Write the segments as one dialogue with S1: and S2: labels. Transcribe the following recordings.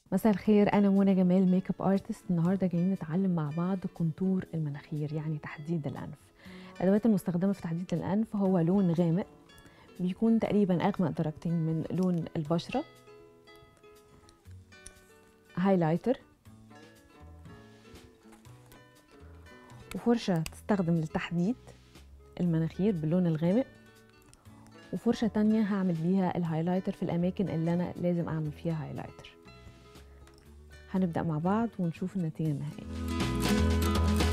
S1: مساء الخير انا منى جمال ميك اب ارتست النهارده جايين نتعلم مع بعض كونتور المناخير يعني تحديد الانف الادوات المستخدمه في تحديد الانف هو لون غامق بيكون تقريبا اغمق درجتين من لون البشره هايلايتر وفرشه تستخدم لتحديد المناخير باللون الغامق وفرشه تانية هعمل بيها الهايلايتر في الاماكن اللي انا لازم اعمل فيها هايلايتر هنبدأ مع بعض ونشوف النتيجة النهائية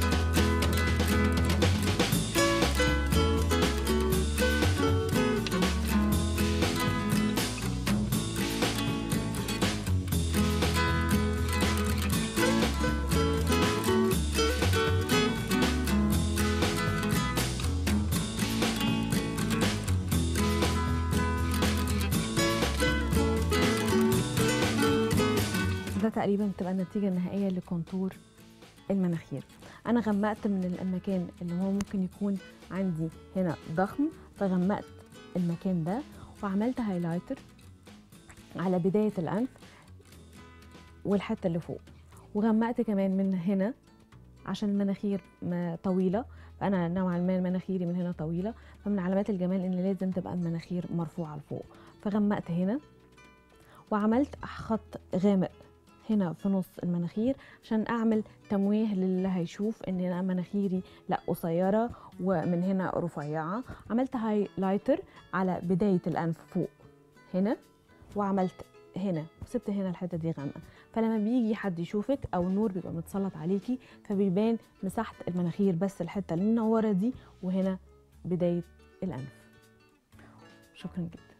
S1: ده تقريبا بتبقى النتيجة النهائية لكونتور المناخير أنا غمقت من المكان اللي هو ممكن يكون عندي هنا ضخم فغمقت المكان ده وعملت هايلايتر على بداية الأنف والحتة اللي فوق وغمقت كمان من هنا عشان المناخير م- طويلة فأنا نوعا ما مناخيري من هنا طويلة فمن علامات الجمال إن لازم تبقى المناخير مرفوعة لفوق فغمقت هنا وعملت خط غامق هنا في نص المناخير عشان اعمل تمويه للي هيشوف ان انا مناخيري لا قصيره ومن هنا رفيعه عملت هايلايتر على بدايه الانف فوق هنا وعملت هنا وسبت هنا الحته دي غامقه فلما بيجي حد يشوفك او النور بيبقى متسلط عليكي فبيبان مساحه المناخير بس الحته اللي منوره دي وهنا بدايه الانف شكرا جدا